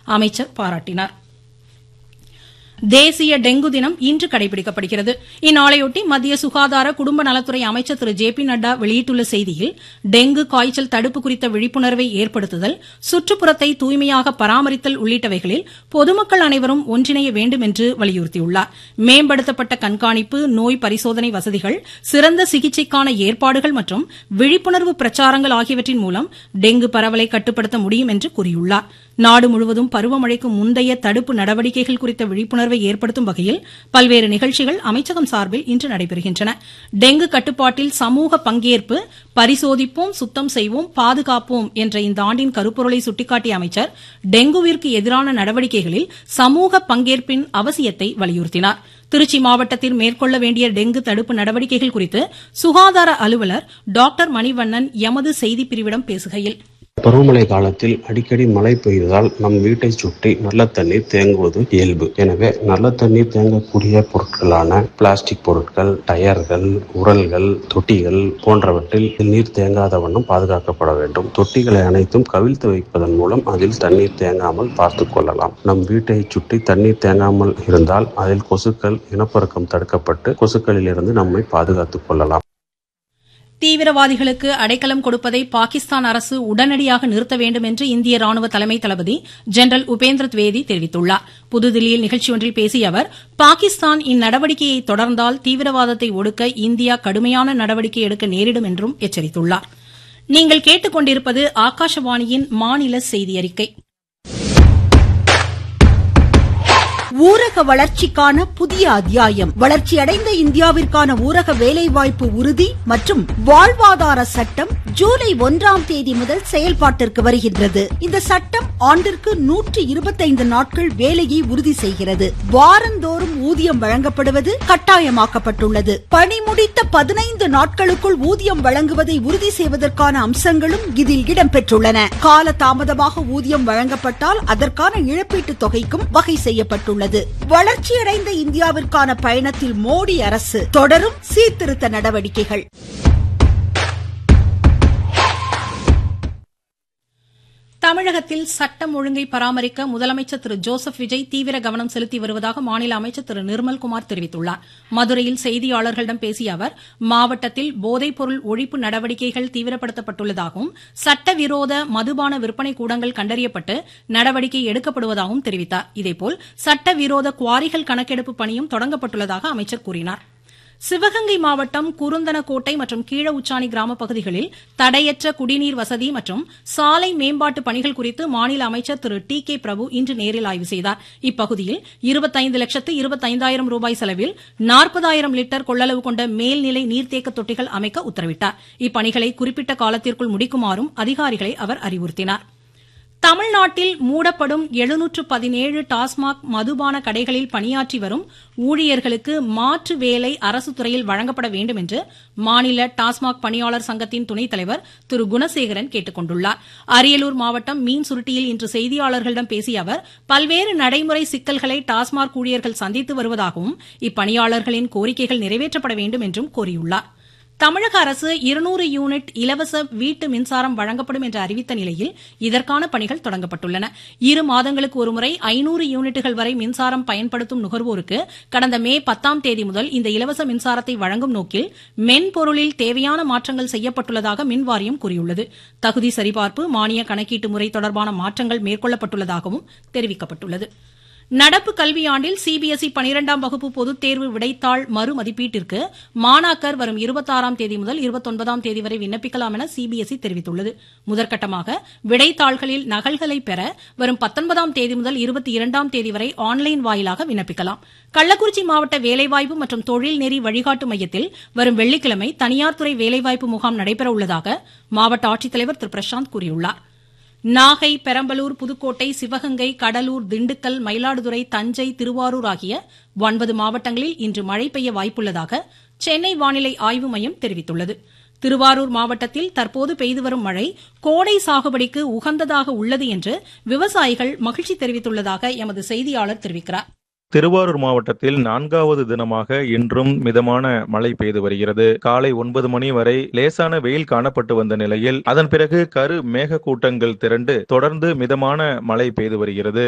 அமைச்சர் பாராட்டினார் தேசிய டெங்கு தினம் இன்று கடைபிடிக்கப்படுகிறது இந்நாளையொட்டி மத்திய சுகாதார குடும்ப நலத்துறை அமைச்சர் திரு ஜே பி நட்டா வெளியிட்டுள்ள செய்தியில் டெங்கு காய்ச்சல் தடுப்பு குறித்த விழிப்புணர்வை ஏற்படுத்துதல் சுற்றுப்புறத்தை தூய்மையாக பராமரித்தல் உள்ளிட்டவைகளில் பொதுமக்கள் அனைவரும் ஒன்றிணைய வேண்டும் என்று வலியுறுத்தியுள்ளார் மேம்படுத்தப்பட்ட கண்காணிப்பு நோய் பரிசோதனை வசதிகள் சிறந்த சிகிச்சைக்கான ஏற்பாடுகள் மற்றும் விழிப்புணர்வு பிரச்சாரங்கள் ஆகியவற்றின் மூலம் டெங்கு பரவலை கட்டுப்படுத்த முடியும் என்று கூறியுள்ளார் நாடு முழுவதும் பருவமழைக்கு முந்தைய தடுப்பு நடவடிக்கைகள் குறித்த விழிப்புணர்வை ஏற்படுத்தும் வகையில் பல்வேறு நிகழ்ச்சிகள் அமைச்சகம் சார்பில் இன்று நடைபெறுகின்றன டெங்கு கட்டுப்பாட்டில் சமூக பங்கேற்பு பரிசோதிப்போம் சுத்தம் செய்வோம் பாதுகாப்போம் என்ற இந்த ஆண்டின் கருப்பொருளை சுட்டிக்காட்டிய அமைச்சர் டெங்குவிற்கு எதிரான நடவடிக்கைகளில் சமூக பங்கேற்பின் அவசியத்தை வலியுறுத்தினார் திருச்சி மாவட்டத்தில் மேற்கொள்ள வேண்டிய டெங்கு தடுப்பு நடவடிக்கைகள் குறித்து சுகாதார அலுவலர் டாக்டர் மணிவண்ணன் எமது செய்திப்பிரிவிடம் பேசுகையில் பருவமழை காலத்தில் அடிக்கடி மழை பெய்வதால் நம் வீட்டை சுற்றி நல்ல தண்ணீர் தேங்குவது இயல்பு எனவே நல்ல தண்ணீர் தேங்கக்கூடிய பொருட்களான பிளாஸ்டிக் பொருட்கள் டயர்கள் உரல்கள் தொட்டிகள் போன்றவற்றில் நீர் தேங்காத வண்ணம் பாதுகாக்கப்பட வேண்டும் தொட்டிகளை அனைத்தும் கவிழ்த்து வைப்பதன் மூலம் அதில் தண்ணீர் தேங்காமல் பார்த்துக் கொள்ளலாம் நம் வீட்டை சுற்றி தண்ணீர் தேங்காமல் இருந்தால் அதில் கொசுக்கள் இனப்பெருக்கம் தடுக்கப்பட்டு கொசுக்களில் இருந்து நம்மை பாதுகாத்துக் கொள்ளலாம் தீவிரவாதிகளுக்கு அடைக்கலம் கொடுப்பதை பாகிஸ்தான் அரசு உடனடியாக நிறுத்த வேண்டும் என்று இந்திய ராணுவ தலைமை தளபதி ஜெனரல் உபேந்திர திவேதி தெரிவித்துள்ளார் புதுதில்லியில் நிகழ்ச்சி ஒன்றில் பேசிய அவர் பாகிஸ்தான் இந்நடவடிக்கையை தொடர்ந்தால் தீவிரவாதத்தை ஒடுக்க இந்தியா கடுமையான நடவடிக்கை எடுக்க நேரிடும் என்றும் எச்சரித்துள்ளார் நீங்கள் கேட்டுக்கொண்டிருப்பது ஆகாஷவாணியின் மாநில செய்தி அறிக்கை ஊரக வளர்ச்சிக்கான புதிய அத்தியாயம் வளர்ச்சியடைந்த இந்தியாவிற்கான ஊரக வேலைவாய்ப்பு உறுதி மற்றும் வாழ்வாதார சட்டம் ஜூலை ஒன்றாம் தேதி முதல் செயல்பாட்டிற்கு வருகின்றது இந்த சட்டம் ஆண்டிற்கு நூற்று இருபத்தைந்து நாட்கள் வேலையை உறுதி செய்கிறது வாரந்தோறும் ஊதியம் வழங்கப்படுவது கட்டாயமாக்கப்பட்டுள்ளது பணி முடித்த பதினைந்து நாட்களுக்குள் ஊதியம் வழங்குவதை உறுதி செய்வதற்கான அம்சங்களும் இதில் இடம்பெற்றுள்ளன கால தாமதமாக ஊதியம் வழங்கப்பட்டால் அதற்கான இழப்பீட்டுத் தொகைக்கும் வகை செய்யப்பட்டுள்ளது உள்ளது வளர்ச்சியடைந்த இந்தியாவிற்கான பயணத்தில் மோடி அரசு தொடரும் சீர்திருத்த நடவடிக்கைகள் தமிழகத்தில் சட்டம் ஒழுங்கை பராமரிக்க முதலமைச்சர் திரு ஜோசப் விஜய் தீவிர கவனம் செலுத்தி வருவதாக மாநில அமைச்சர் திரு நிர்மல்குமார் தெரிவித்துள்ளார் மதுரையில் செய்தியாளர்களிடம் பேசிய அவர் மாவட்டத்தில் போதைப்பொருள் ஒழிப்பு நடவடிக்கைகள் தீவிரப்படுத்தப்பட்டுள்ளதாகவும் சட்டவிரோத மதுபான விற்பனை கூடங்கள் கண்டறியப்பட்டு நடவடிக்கை எடுக்கப்படுவதாகவும் தெரிவித்தார் இதேபோல் சட்டவிரோத குவாரிகள் கணக்கெடுப்பு பணியும் தொடங்கப்பட்டுள்ளதாக அமைச்சர் கூறினார் சிவகங்கை மாவட்டம் குருந்தனக்கோட்டை மற்றும் கீழ உச்சாணி கிராம பகுதிகளில் தடையற்ற குடிநீர் வசதி மற்றும் சாலை மேம்பாட்டு பணிகள் குறித்து மாநில அமைச்சர் திரு டி கே பிரபு இன்று நேரில் ஆய்வு செய்தார் இப்பகுதியில் இருபத்தைந்து லட்சத்து இருபத்தைந்தாயிரம் ரூபாய் செலவில் நாற்பதாயிரம் லிட்டர் கொள்ளளவு கொண்ட மேல்நிலை நீர்த்தேக்க தொட்டிகள் அமைக்க உத்தரவிட்டார் இப்பணிகளை குறிப்பிட்ட காலத்திற்குள் முடிக்குமாறும் அதிகாரிகளை அவர் அறிவுறுத்தினார் தமிழ்நாட்டில் மூடப்படும் எழுநூற்று பதினேழு டாஸ்மாக் மதுபான கடைகளில் பணியாற்றி வரும் ஊழியர்களுக்கு மாற்று வேலை அரசு துறையில் வழங்கப்பட வேண்டும் என்று மாநில டாஸ்மாக் பணியாளர் சங்கத்தின் துணைத் தலைவர் திரு குணசேகரன் கேட்டுக் கொண்டுள்ளார் அரியலூர் மாவட்டம் மீன் சுருட்டியில் இன்று செய்தியாளர்களிடம் பேசிய அவர் பல்வேறு நடைமுறை சிக்கல்களை டாஸ்மாக் ஊழியர்கள் சந்தித்து வருவதாகவும் இப்பணியாளர்களின் கோரிக்கைகள் நிறைவேற்றப்பட வேண்டும் என்றும் கோரியுள்ளார் தமிழக அரசு இருநூறு யூனிட் இலவச வீட்டு மின்சாரம் வழங்கப்படும் என்று அறிவித்த நிலையில் இதற்கான பணிகள் தொடங்கப்பட்டுள்ளன இரு மாதங்களுக்கு ஒருமுறை ஐநூறு யூனிட்டுகள் வரை மின்சாரம் பயன்படுத்தும் நுகர்வோருக்கு கடந்த மே பத்தாம் தேதி முதல் இந்த இலவச மின்சாரத்தை வழங்கும் நோக்கில் மென்பொருளில் தேவையான மாற்றங்கள் செய்யப்பட்டுள்ளதாக மின்வாரியம் கூறியுள்ளது தகுதி சரிபார்ப்பு மானிய கணக்கீட்டு முறை தொடர்பான மாற்றங்கள் மேற்கொள்ளப்பட்டுள்ளதாகவும் தெரிவிக்கப்பட்டுள்ளது நடப்பு கல்வியாண்டில் சிபிஎஸ்இ பனிரெண்டாம் வகுப்பு பொதுத் தேர்வு விடைத்தாள் மறுமதிப்பீட்டிற்கு மாணாக்கர் வரும் இருபத்தாறாம் தேதி முதல் இருபத்தொன்பதாம் தேதி வரை விண்ணப்பிக்கலாம் என சிபிஎஸ்இ தெரிவித்துள்ளது முதற்கட்டமாக விடைத்தாள்களில் நகல்களை பெற வரும் பத்தொன்பதாம் தேதி முதல் இருபத்தி இரண்டாம் தேதி வரை ஆன்லைன் வாயிலாக விண்ணப்பிக்கலாம் கள்ளக்குறிச்சி மாவட்ட வேலைவாய்ப்பு மற்றும் தொழில் நெறி வழிகாட்டு மையத்தில் வரும் வெள்ளிக்கிழமை தனியார் துறை வேலைவாய்ப்பு முகாம் நடைபெற உள்ளதாக மாவட்ட ஆட்சித்தலைவர் திரு பிரசாந்த் கூறியுள்ளார் நாகை பெரம்பலூர் புதுக்கோட்டை சிவகங்கை கடலூர் திண்டுக்கல் மயிலாடுதுறை தஞ்சை திருவாரூர் ஆகிய ஒன்பது மாவட்டங்களில் இன்று மழை பெய்ய வாய்ப்புள்ளதாக சென்னை வானிலை ஆய்வு மையம் தெரிவித்துள்ளது திருவாரூர் மாவட்டத்தில் தற்போது பெய்து வரும் மழை கோடை சாகுபடிக்கு உகந்ததாக உள்ளது என்று விவசாயிகள் மகிழ்ச்சி தெரிவித்துள்ளதாக எமது செய்தியாளர் தெரிவிக்கிறார் திருவாரூர் மாவட்டத்தில் நான்காவது தினமாக இன்றும் மிதமான மழை பெய்து வருகிறது காலை ஒன்பது மணி வரை லேசான வெயில் காணப்பட்டு வந்த நிலையில் அதன் பிறகு கரு மேக கூட்டங்கள் திரண்டு தொடர்ந்து மிதமான மழை பெய்து வருகிறது